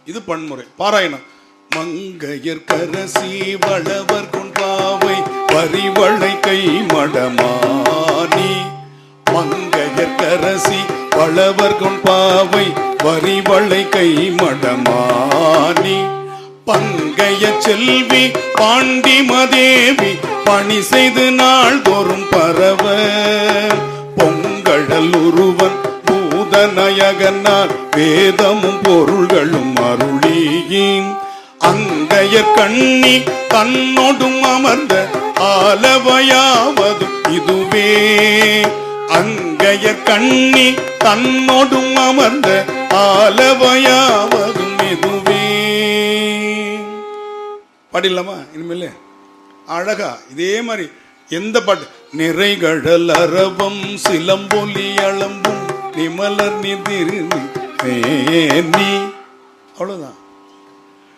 இது பன்முறை பாராயணம் மங்கையர் கரசி வளவர் கொண்டாவை பரிவளை கை மடமானி மங்கையர் கரசி வளவர் கொண்டாவை வரிவளை கை மடமானி பங்கைய செல்வி பாண்டிமதேவி பணி செய்து நாள்தோறும் பரவ பொங்கழல் உருவன் பூதநயகனால் வேதமும் பொருள்களும் அருளியின் அங்கைய கண்ணி தன்னோடும் அமர்ந்த ஆலவையாவதும் இதுவே அங்கைய கண்ணி தன்னோடும் அமர்ந்த ஆலவையாவதும் இதுவே பாடிடலாமா இனிமேல் அழகா இதே மாதிரி எந்த பாட்டு நிறைகழல் அரவம் சிலம்பொலி அளம்பும் நிமலர் நிதிர் நீ அவ்வளவுதான்